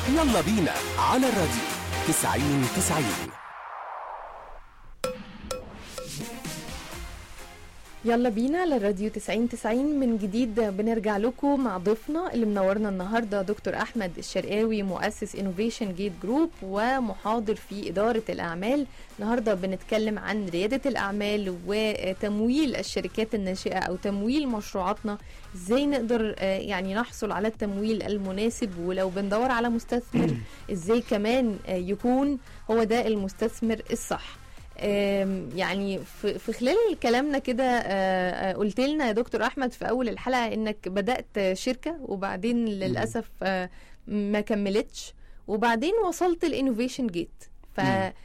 يلا بينا على الراديو 90 90 يلا بينا على الراديو 90 90 من جديد بنرجع لكم مع ضيفنا اللي منورنا النهارده دكتور احمد الشرقاوي مؤسس انوفيشن جيت جروب ومحاضر في اداره الاعمال النهارده بنتكلم عن رياده الاعمال وتمويل الشركات الناشئه او تمويل مشروعاتنا ازاي نقدر آه، يعني نحصل على التمويل المناسب ولو بندور على مستثمر ازاي كمان آه، يكون هو ده المستثمر الصح آم، يعني في في خلال كلامنا كده آه، آه، قلت لنا يا دكتور احمد في اول الحلقه انك بدات شركه وبعدين للاسف آه، ما كملتش وبعدين وصلت الانوفيشن جيت ف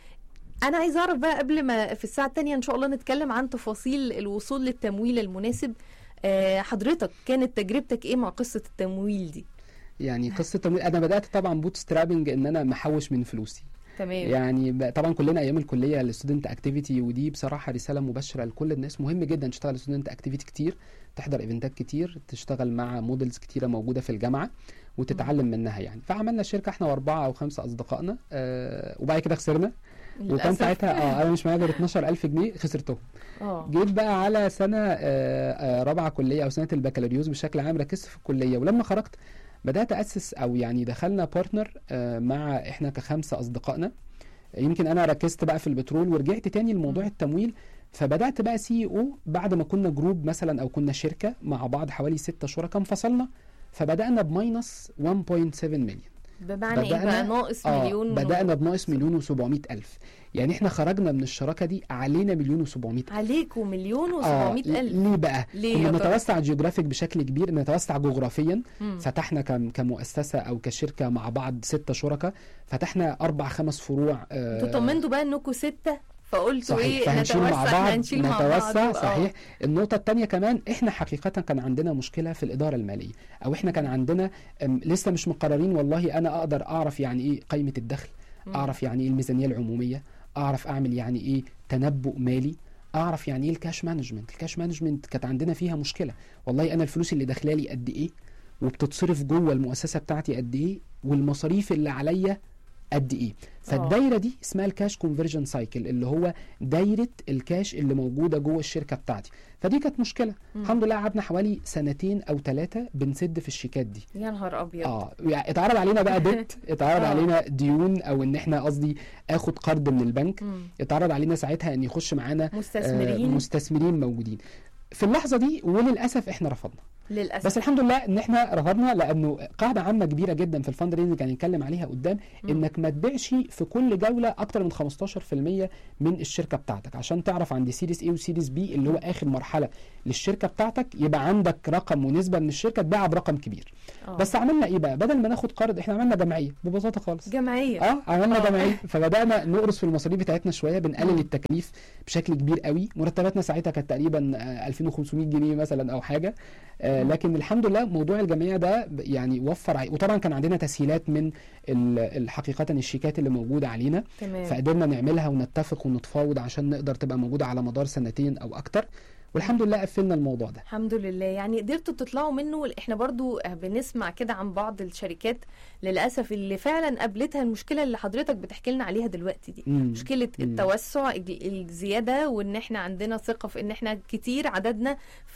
انا عايزه اعرف بقى قبل ما في الساعه الثانيه ان شاء الله نتكلم عن تفاصيل الوصول للتمويل المناسب آه، حضرتك كانت تجربتك ايه مع قصه التمويل دي يعني قصه تمويل انا بدات طبعا بوت سترابنج ان انا محوش من فلوسي تمام يعني ب- طبعا كلنا ايام الكليه الستودنت اكتيفيتي ودي بصراحه رساله مباشره لكل الناس مهم جدا تشتغل ستودنت اكتيفيتي كتير تحضر ايفنتات كتير تشتغل مع موديلز كتيره موجوده في الجامعه وتتعلم منها يعني فعملنا شركه احنا واربعه او خمسه اصدقائنا آه وبعد كده خسرنا وكان للأسف. ساعتها اه انا مش معايا غير 12000 جنيه خسرتهم اه جيت بقى على سنه آه، آه، رابعه كليه او سنه البكالوريوس بشكل عام ركزت في الكليه ولما خرجت بدات اسس او يعني دخلنا بارتنر مع احنا كخمسه اصدقائنا يمكن انا ركزت بقى في البترول ورجعت تاني لموضوع مم. التمويل فبدات بقى سي او بعد ما كنا جروب مثلا او كنا شركه مع بعض حوالي ستة شركاء انفصلنا فبدانا بماينس 1.7 مليون بمعنى ايه بدأنا- بقى ناقص اه مليون بدانا بناقص مليون و700 الف يعني احنا خرجنا من الشراكه دي علينا مليون و700 الف عليكم مليون و700 اه الف ليه بقى؟ ليه كنا يا ترى؟ نتوسع جيوغرافيك بشكل كبير نتوسع جغرافيا مم. فتحنا كم كمؤسسه او كشركه مع بعض ستة شركاء فتحنا اربع خمس فروع آه، انتوا طمنتوا بقى انكم ستة فقلتوا صحيح ايه فهنشيل مع نتوسع بعض هنشيل مع بعض نتوسع آه. صحيح النقطة الثانية كمان احنا حقيقة كان عندنا مشكلة في الإدارة المالية أو احنا كان عندنا أم، لسه مش مقررين والله أنا أقدر أعرف يعني إيه قيمة الدخل مم. أعرف يعني إيه الميزانية العمومية أعرف أعمل يعني إيه تنبؤ مالي أعرف يعني إيه الكاش مانجمنت الكاش مانجمنت كانت عندنا فيها مشكلة والله أنا الفلوس اللي داخلالي قد إيه وبتتصرف جوه المؤسسة بتاعتي قد إيه والمصاريف اللي عليا قد ايه فالدايره دي اسمها الكاش كونفرجن سايكل اللي هو دايره الكاش اللي موجوده جوه الشركه بتاعتي فدي كانت مشكله مم. الحمد لله قعدنا حوالي سنتين او ثلاثه بنسد في الشيكات دي يا نهار ابيض اه يعني اتعرض علينا بقى ديت اتعرض آه. علينا ديون او ان احنا قصدي اخد قرض من البنك مم. اتعرض علينا ساعتها ان يخش معانا آه، مستثمرين مستثمرين موجودين في اللحظه دي وللاسف احنا رفضنا للاسف بس الحمد لله ان احنا رفضنا لانه قاعده عامه كبيره جدا في الفند ريزنج كان هنتكلم عليها قدام مم. انك ما تبيعش في كل جوله اكتر من 15% من الشركه بتاعتك عشان تعرف عند سيريس اي وسيريس بي اللي هو اخر مرحله للشركه بتاعتك يبقى عندك رقم ونسبه من الشركه تبيعها برقم كبير آه. بس عملنا ايه بقى بدل ما ناخد قرض احنا عملنا جمعيه ببساطه خالص جمعيه اه عملنا آه. جمعيه فبدانا نقرص في المصاريف بتاعتنا شويه بنقلل مم. التكاليف بشكل كبير قوي مرتباتنا ساعتها كانت تقريبا آه، 2500 جنيه مثلا او حاجه آه، مم. لكن الحمد لله موضوع الجمعيه ده ب- يعني وفر عي... وطبعا كان عندنا تسهيلات من ال- الحقيقه الشيكات اللي موجوده علينا تمام فقدرنا نعملها ونتفق ونتفاوض عشان نقدر تبقى موجوده على مدار سنتين او اكتر والحمد لله قفلنا الموضوع ده الحمد لله يعني قدرتوا تطلعوا منه احنا برضو بنسمع كده عن بعض الشركات للاسف اللي فعلا قابلتها المشكله اللي حضرتك بتحكي لنا عليها دلوقتي دي مم. مشكله مم. التوسع الج- الزياده وان احنا عندنا ثقه في ان احنا كتير عددنا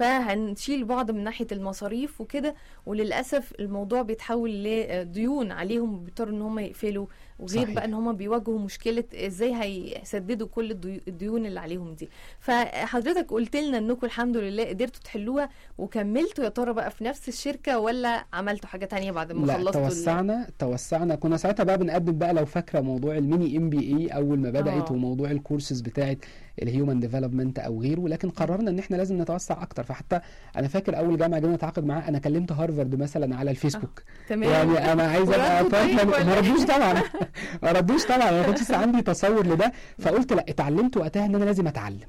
فهنشيل بعض من ناحيه المصاريف وكده وللاسف الموضوع بيتحول لديون عليهم بيضطروا ان هم يقفلوا وغير صحيح. بقى ان هم بيواجهوا مشكله ازاي هيسددوا كل الديو- الديون اللي عليهم دي فحضرتك قلت لنا انكم الحمد لله قدرتوا تحلوها وكملتوا يا ترى بقى في نفس الشركه ولا عملتوا حاجه تانية بعد ما لا خلصتوا ال- توسعنا توسعنا كنا ساعتها بقى بنقدم بقى لو فاكره موضوع الميني ام بي اي اول ما بدات آه. وموضوع الكورسز بتاعت الهيومن ديفلوبمنت او غيره لكن قررنا ان احنا لازم نتوسع اكتر فحتى انا فاكر اول جامعه جينا نتعاقد معاه انا كلمت هارفارد مثلا على الفيسبوك تمام يعني انا عايز ابقى وردوا طيب فاهم ولا ما إيه؟ ردوش طبعا ما ردوش طبعا انا كنت لسه عندي تصور لده فقلت لا اتعلمت وقتها ان انا لازم اتعلم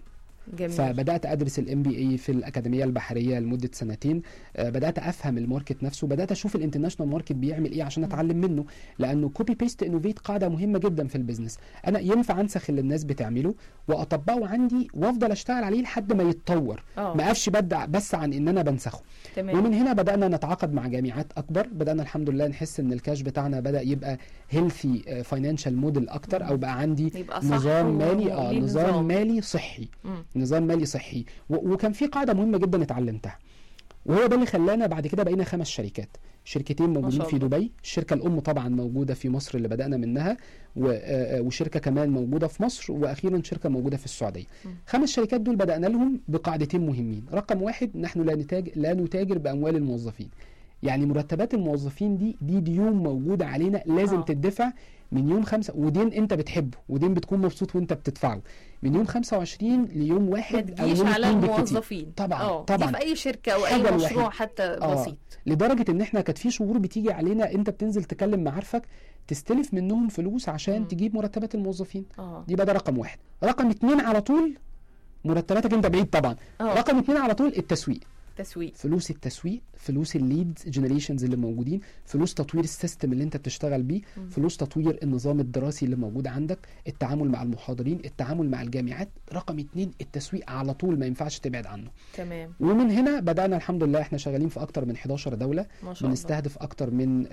جميل فبدات ادرس الام بي اي في الاكاديميه البحريه لمده سنتين آه، بدات افهم الماركت نفسه بدات اشوف الانترناشونال ماركت بيعمل ايه عشان اتعلم منه لانه كوبي بيست انوفيت قاعده مهمه جدا في البيزنس انا ينفع انسخ اللي الناس بتعمله واطبقه عندي وافضل اشتغل عليه لحد ما يتطور ما اه اقفش بدع بس عن ان انا بنسخه تمام ومن هنا بدانا نتعاقد مع جامعات اكبر بدانا الحمد لله نحس ان الكاش بتاعنا بدا يبقى هيلثي فاينانشال موديل اكتر او بقى عندي يبقى صح نظام و- مالي اه وليه نظام نظام. مالي صحي مم. نظام مالي صحي و- وكان في قاعده مهمه جدا اتعلمتها وهو ده اللي خلانا بعد كده بقينا خمس شركات شركتين موجودين شاء في الله. دبي الشركه الام طبعا موجوده في مصر اللي بدانا منها و- آه، آه، وشركه كمان موجوده في مصر واخيرا شركه موجوده في السعوديه م. خمس شركات دول بدانا لهم بقاعدتين مهمين رقم واحد نحن لا نتاجر لا نتاجر باموال الموظفين يعني مرتبات الموظفين دي دي ديون موجوده علينا لازم آه. آه. تدفع من يوم خمسة ودين انت بتحبه ودين بتكون مبسوط وانت بتدفعه من يوم 25 ليوم ما واحد او تجيش يوم على اتنين بالكتير الموظفين طبعاً، اه طبعاً. دي في اي شركه او اي حاجة مشروع الوحيدة. حتى آه. بسيط لدرجه ان احنا كانت في شهور بتيجي علينا انت بتنزل تكلم معارفك تستلف منهم فلوس عشان مم. تجيب مرتبات الموظفين اه دي بقى ده رقم واحد رقم اتنين على طول مرتباتك انت بعيد طبعا اه رقم اتنين على طول التسويق تسويق فلوس التسويق فلوس الليد جنريشنز اللي موجودين فلوس تطوير السيستم اللي انت بتشتغل بيه مم. فلوس تطوير النظام الدراسي اللي موجود عندك التعامل مع المحاضرين التعامل مع الجامعات رقم اتنين التسويق على طول ما ينفعش تبعد عنه تمام ومن هنا بدأنا الحمد لله احنا شغالين في اكتر من 11 دولة ما شاء الله بنستهدف اكتر من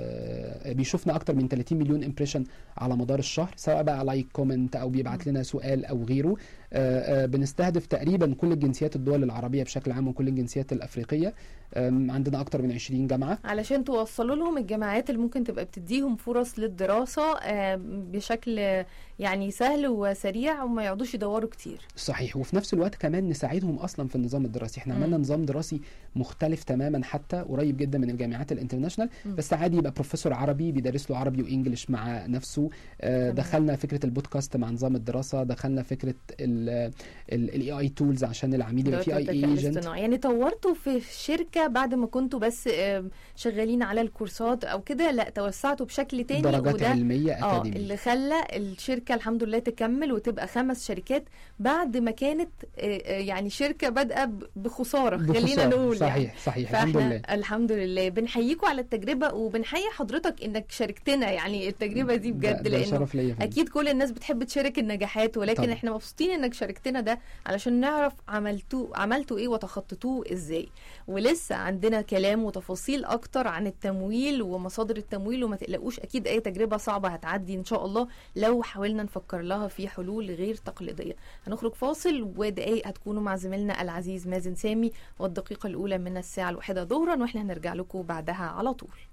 آه بيشوفنا اكتر من 30 مليون امبريشن على مدار الشهر سواء بقى لايك كومنت او بيبعت لنا سؤال او غيره آه آه بنستهدف تقريبا كل الجنسيات الدول العربيه بشكل عام وكل الجنسيات الافريقيه آم، عندنا اكتر من 20 جامعه علشان توصلوا لهم الجامعات اللي ممكن تبقى بتديهم فرص للدراسة آه، بشكل آه، يعني سهل وسريع وما يقعدوش يدوروا كتير صحيح وفي نفس الوقت كمان نساعدهم اصلا في النظام الدراسي احنا مم. عملنا نظام دراسي مختلف تماما حتى قريب جدا من الجامعات الانترناشونال مم. بس عادي يبقى بروفيسور عربي بيدرس له عربي وانجلش مع نفسه آه، تمام. دخلنا فكره البودكاست مع نظام الدراسه دخلنا فكره الاي اي تولز عشان العميل يبقى في إدارة اي الذكاء ايجنت الاصطناعي. يعني طورتوا في الشركة بعد ما كنتوا بس آه، شغالين على الكورسات او كده لا توسعتوا بشكل تاني درجات وده علميه اه اكاديميه اللي خلى الشركة الحمد لله تكمل وتبقى خمس شركات بعد ما كانت آه، آه، يعني شركة بادئة ب- بخسارة خلينا بخسارة. نقول يعني صحيح صحيح الحمد فاحنا لله الحمد لله بنحييكم على التجربة وبنحيي حضرتك انك شاركتنا يعني التجربة دي ده- بجد ده لانه شرف ليا يا فندم. اكيد كل الناس بتحب تشارك النجاحات ولكن طبعا. احنا مبسوطين انك شاركتنا ده علشان نعرف عملتوه عملتوا ايه وتخططوه ازاي ولسه عندنا كلام وتفاصيل اكتر عن التمويل ومصادر التمويل وما تقلقوش اكيد اي تجربة صعبة هتعدي ان شاء الله لو حاولنا نفكر لها في حلول غير تقليدية هنخرج فاصل ودقايق هتكونوا مع زميلنا العزيز مازن سامي والدقيقة الاولى من الساعة الواحدة ظهرا واحنا هنرجع لكم بعدها على طول